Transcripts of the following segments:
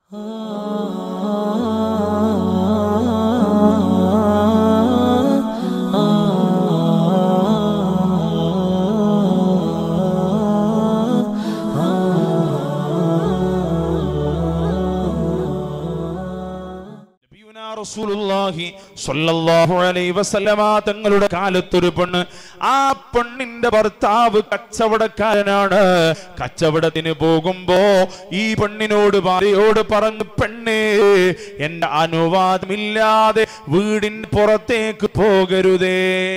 നബിയുനാ റസൂലുള്ളാഹി സ്വല്ലല്ലാഹു അലൈഹി വസല്ലമ തങ്ങളുടെ കാലത്തൊരു പെണ്ണ് ആ പെണ്ണിന്റെ ഭർത്താവ് കച്ചവടക്കാരനാണ് കച്ചവടത്തിന് പോകുമ്പോ ഈ പെണ്ണിനോട് ഭാര്യയോട് പറഞ്ഞു പെണ്ണേ എന്റെ അനുവാദമില്ലാതെ വീടിന് പുറത്തേക്ക് പോകരുതേ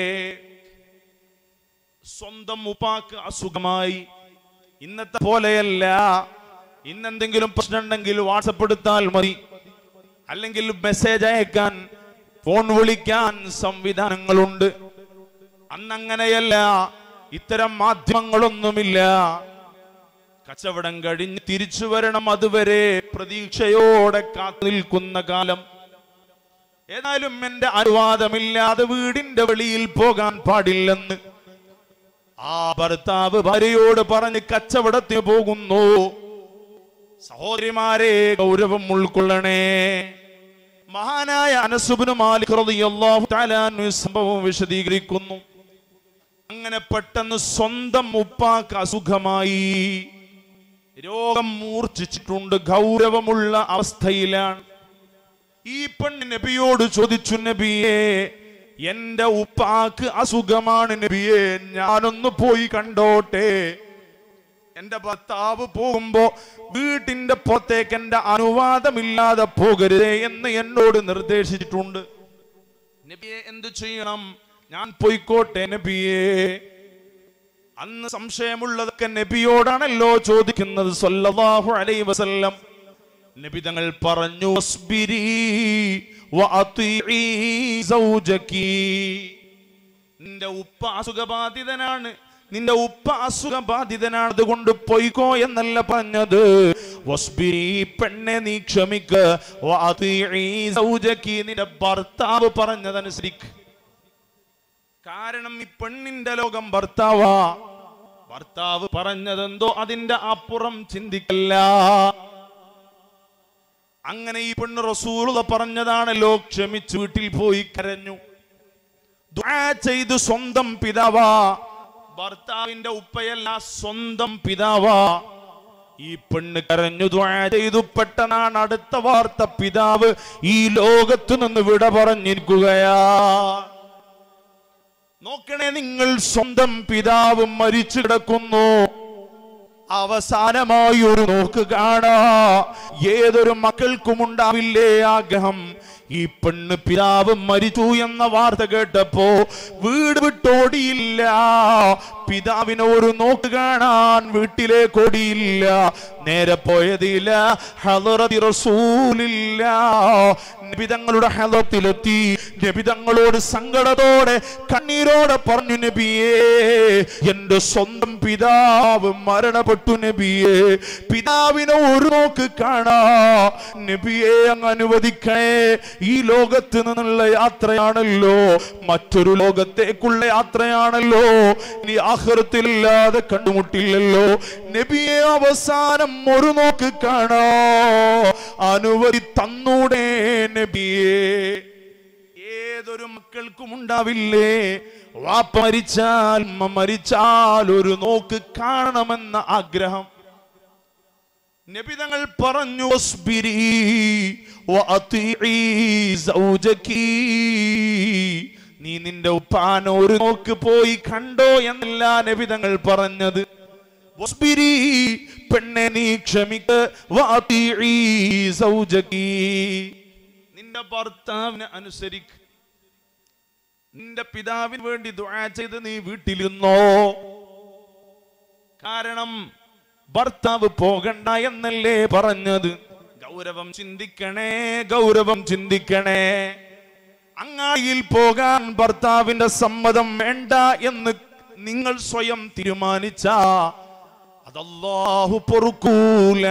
സ്വന്തം ഉപ്പാക്ക് അസുഖമായി ഇന്നത്തെ പോലെയല്ല ഇന്നെന്തെങ്കിലും പ്രശ്നം ഉണ്ടെങ്കിൽ വാട്സപ്പ് എടുത്താൽ മതി അല്ലെങ്കിൽ മെസ്സേജ് അയക്കാൻ ഫോൺ വിളിക്കാൻ സംവിധാനങ്ങളുണ്ട് അന്നങ്ങനെയല്ല ഇത്തരം മാധ്യമങ്ങളൊന്നുമില്ല കച്ചവടം കഴിഞ്ഞ് തിരിച്ചു വരണം അതുവരെ പ്രതീക്ഷയോടെ കാത്തു നിൽക്കുന്ന കാലം ഏതായാലും എന്റെ അനുവാദമില്ലാതെ വീടിന്റെ വെളിയിൽ പോകാൻ പാടില്ലെന്ന് ആ ഭർത്താവ് ഭാര്യയോട് പറഞ്ഞ് കച്ചവടത്തിന് പോകുന്നു സഹോദരിമാരെ ഗൗരവം ഉൾക്കൊള്ളണേ മഹാനായ അനസുബിന് മാലിക് റളിയല്ലാഹു തആല അൻഹു ഈ സംഭവം വിശദീകരിക്കുന്നു അങ്ങനെ പെട്ടെന്ന് സ്വന്തം ഉപ്പാക്ക് അസുഖമായി രോഗം മൂർച്ഛിച്ചിട്ടുണ്ട് ഗൗരവമുള്ള അവസ്ഥയിലാണ് ഈ പെണ്ണ് നബിയോട് ചോദിച്ചു നബിയെ എന്റെ ഉപ്പാക്ക് അസുഖമാണ് നബിയെ ഞാനൊന്ന് പോയി കണ്ടോട്ടെ എന്റെ ഭർത്താവ് പോകുമ്പോ വീട്ടിന്റെ പുറത്തേക്ക് എന്റെ അനുവാദമില്ലാതെ പോകരുതേ എന്ന് എന്നോട് നിർദ്ദേശിച്ചിട്ടുണ്ട് നബിയെ എന്തു ചെയ്യണം ഞാൻ പോയിക്കോട്ടെ നബിയെ അന്ന് സംശയമുള്ളതൊക്കെ നബിയോടാണല്ലോ ചോദിക്കുന്നത് സല്ലല്ലാഹു അലൈഹി വസല്ലം നബി തങ്ങൾ പറഞ്ഞു "വസ്ബിരി വഅതിഈ സൗജകി." നിന്റെ ഉപ്പ അസുഖബാധിതനാണ് നിന്റെ ഉപ്പ അസുഖബാധിതനാണ് അതുകൊണ്ട് പൊയ്ക്കോ എന്നല്ല പറഞ്ഞത് വസ്ബിരി പെണ്ണെ നീ ക്ഷമിക്ക് വഅതിഈ സൗജകി. നിന്റെ ഭർത്താവ് പറഞ്ഞതനുസരിക്ക് കാരണം ഈ പെണ്ണിന്റെ ലോകം ഭർത്താവാ ഭർത്താവ് പറഞ്ഞതെന്തോ അതിന്റെ അപ്പുറം ചിന്തിക്കല്ല അങ്ങനെ ഈ പെണ്ണ് റസൂലുള്ള പറഞ്ഞതാണല്ലോ ക്ഷമിച്ച് വീട്ടിൽ പോയി കരഞ്ഞു ദുആ ചെയ്ത് സ്വന്തം പിതാവാ ഭർത്താവിന്റെ ഉപ്പയല്ല സ്വന്തം പിതാവാ ഈ പെണ്ണ് കരഞ്ഞു ദുആ ചെയ്തു പെട്ടെന്നാണ് അടുത്ത വാർത്ത പിതാവ് ഈ ലോകത്തു നിന്ന് വിട പറഞ്ഞിരിക്കുകയാ നോക്കണേ നിങ്ങൾ സ്വന്തം പിതാവ് മരിച്ചു കിടക്കുന്നു അവസാനമായി ഒരു നോക്ക് കാണാ ഏതൊരു മക്കൾക്കും ഉണ്ടാവില്ലേ ആഗ്രഹം ഈ പെണ്ണ് പിതാവ് മരിച്ചു എന്ന വാർത്ത കേട്ടപ്പോ വീട് വിട്ടോടിയില്ല പിതാവിനെ ഒരു നോക്ക് കാണാൻ വീട്ടിലേക്ക് ഓടിയില്ല നേരെ പോയതില്ല ഹളറതി റസൂലില്ല നബിതങ്ങളുടെ ഹലത്തിലെത്തി നബിതങ്ങളോട് സങ്കടത്തോടെ കണ്ണീരോടെ പറഞ്ഞു നബിയേ എന്റെ സ്വന്തം പിതാവ് മരണപ്പെട്ടു നബിയേ പിതാവിനെ ഒരു നോക്ക് കാണാ നബിയെ അങ്ങ് അനുവദിക്കണേ ഈ ലോകത്ത് നിന്നുള്ള യാത്രയാണല്ലോ മറ്റൊരു ലോകത്തേക്കുള്ള യാത്രയാണല്ലോ ഇനി ആഹൃത്തിലില്ലാതെ കണ്ടുമുട്ടില്ലല്ലോ നബിയെ അവസാനം ഒരു നോക്ക് കാണാ അനുവദി തന്നൂടെ നബിയേ ഏതൊരു മക്കൾക്കും ഉണ്ടാവില്ലേ വാപ്പ മരിച്ചാൽ ഉമ്മ മരിച്ചാൽ ഒരു നോക്ക് കാണണമെന്ന ആഗ്രഹം നബിതങ്ങൾ പറഞ്ഞു "വസ്ബിരി വഅതിഈ സൗജകി." നീ നിന്റെ ഉപ്പാന ഒരു നോക്ക് പോയി കണ്ടോ എന്നല്ല നബിതങ്ങൾ പറഞ്ഞത് വസ്ബിരി പെണ്ണെ നീ ക്ഷമിക്ക് വഅതിഈ സൗജകി. നിന്റെ ഭർത്താവിനെ അനുസരിക്ക് നിന്റെ പിതാവിന് വേണ്ടി ദുആ ചെയ്ത് നീ വീട്ടിലിരുന്നോ കാരണം ഭർത്താവ് പോകണ്ട എന്നല്ലേ പറഞ്ഞത് ഗൗരവം ചിന്തിക്കണേ ഗൗരവം ചിന്തിക്കണേ അങ്ങാടിയിൽ പോകാൻ ഭർത്താവിന്റെ സമ്മതം വേണ്ട എന്ന് നിങ്ങൾ സ്വയം തീരുമാനിച്ച അതല്ലാഹു പൊറുക്കൂല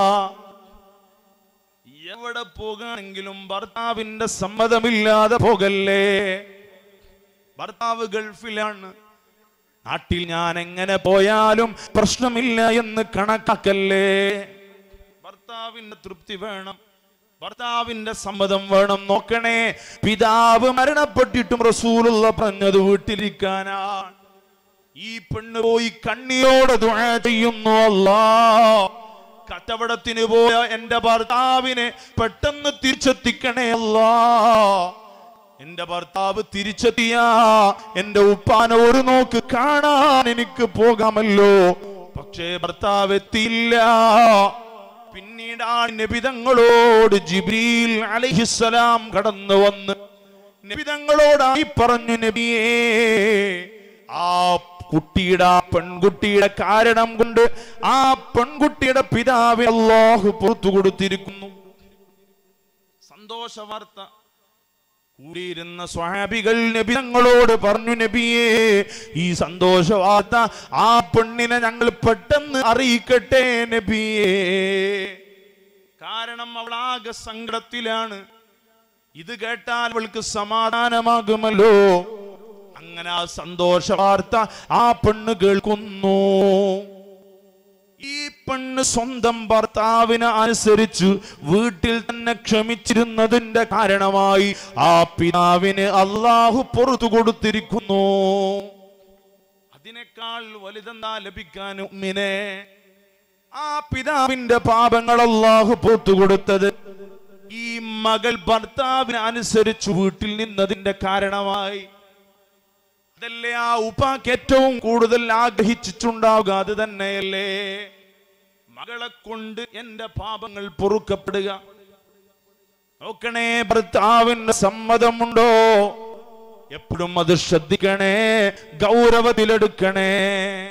എവിടെ പോകാണെങ്കിലും ഭർത്താവിന്റെ സമ്മതമില്ലാതെ പോകല്ലേ ഭർത്താവ് ഗൾഫിലാണ് നാട്ടിൽ ഞാൻ എങ്ങനെ പോയാലും പ്രശ്നമില്ല എന്ന് കണക്കാക്കല്ലേ ഭർത്താവിന്റെ തൃപ്തി വേണം ഭർത്താവിന്റെ സമ്മതം വേണം നോക്കണേ പിതാവ് മരണപ്പെട്ടിട്ടും റസൂലുള്ള പറഞ്ഞത് വീട്ടിലിരിക്കാനാണ് ഈ പെണ്ണ് പോയി കണ്ണിയോടെ ദുആ ചെയ്യുന്നു അല്ലാ കച്ചവടത്തിന് പോയ എന്റെ ഭർത്താവിനെ പെട്ടെന്ന് തിരിച്ചെത്തിക്കണേ അല്ലാ എന്റെ ഭർത്താവ് തിരിച്ചെത്തിയ എന്റെ ഉപ്പാനെ ഒരു നോക്ക് കാണാൻ എനിക്ക് പോകാമല്ലോ പക്ഷേ ഭർത്താവ് എത്തിയില്ല പിന്നീട് ആ നബിതങ്ങളോട് ജിബ്രീൽ അലൈഹിസ്സലാം കടന്നു വന്ന് നബിതങ്ങളോടായി പറഞ്ഞു നബിയേ ആ കുട്ടിയുടെ ആ പെൺകുട്ടിയുടെ കാരണം കൊണ്ട് ആ പെൺകുട്ടിയുടെ പിതാവ് അള്ളാഹു പുറത്തു കൊടുത്തിരിക്കുന്നു സന്തോഷ വാർത്ത കൂടിയിരുന്ന സ്വാഭികൾ നബി തങ്ങളോട് പറഞ്ഞു നബിയേ ഈ സന്തോഷ വാർത്ത ആ പെണ്ണിനെ ഞങ്ങൾ പെട്ടെന്ന് അറിയിക്കട്ടെ നബിയേ കാരണം അവൾ ആകെ സങ്കടത്തിലാണ് ഇത് കേട്ടാൽ അവൾക്ക് സമാധാനമാകുമല്ലോ അങ്ങനെ ആ സന്തോഷ വാർത്ത ആ പെണ്ണ് കേൾക്കുന്നു ഈ പെണ്ണ് സ്വന്തം ഭർത്താവിനെ അനുസരിച്ച് വീട്ടിൽ തന്നെ ക്ഷമിച്ചിരുന്നതിന്റെ കാരണമായി ആ പിതാവിന് അള്ളാഹു പുറത്തു കൊടുത്തിരിക്കുന്നു അതിനേക്കാൾ വലുതെന്താ ലഭിക്കാൻ ഉമ്മിനെ ആ പിതാവിന്റെ പാപങ്ങൾ അള്ളാഹു പുറത്തു കൊടുത്തത് ഈ മകൾ ഭർത്താവിനെ അനുസരിച്ച് വീട്ടിൽ നിന്നതിന്റെ കാരണമായി അതല്ലേ ആ ഉപ്പാക്ക് ഏറ്റവും കൂടുതൽ ആഗ്രഹിച്ചിട്ടുണ്ടാവുക അത് തന്നെയല്ലേ മകളെ കൊണ്ട് എന്റെ പാപങ്ങൾ പൊറുക്കപ്പെടുക നോക്കണേ ഭർത്താവിന്റെ സമ്മതമുണ്ടോ എപ്പോഴും അത് ശ്രദ്ധിക്കണേ ഗൗരവത്തിലെടുക്കണേ